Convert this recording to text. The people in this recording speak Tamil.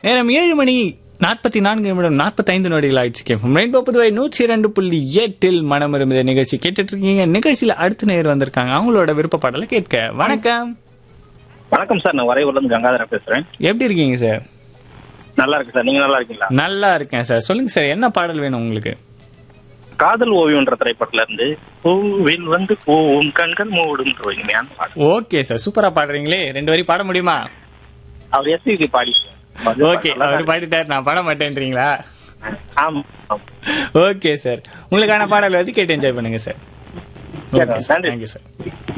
நேரம் ஏழு மணி நாற்பத்தி நான்கு நிமிடம் நாற்பத்தைந்து நொடிகள் ஆயிடுச்சு கேட்போம் ரெயின்போ புதுவை நூற்றி இரண்டு புள்ளி எட்டில் மனம் இருந்த நிகழ்ச்சி கேட்டுட்டு இருக்கீங்க நிகழ்ச்சியில அடுத்த நேர் வந்திருக்காங்க அவங்களோட விருப்ப பாடலை கேட்க வணக்கம் வணக்கம் சார் நான் வரையூர்ல இருந்து கங்காதரன் பேசுறேன் எப்படி இருக்கீங்க சார் நல்லா இருக்கு சார் நீங்க நல்லா இருக்கீங்களா நல்லா இருக்கேன் சார் சொல்லுங்க சார் என்ன பாடல் வேணும் உங்களுக்கு காதல் ஓவியம்ன்ற திரைப்படத்துல இருந்து பூவில் வந்து பூவும் கண்கள் மூடும் இனிமையான பாடல் ஓகே சார் சூப்பரா பாடுறீங்களே ரெண்டு வரி பாட முடியுமா அவர் எஸ்பிபி பாடி ஓகே அவர் பாடிட்டார் நான் பாட மாட்டேன்றீங்களா ஆமா ஆமா. ஓகே சார் உங்களுக்கான பாடல் வந்து கேட்டு என்ஜாய் பண்ணுங்க சார் சரி, ஓகே சார் நன்றி. Thank you sir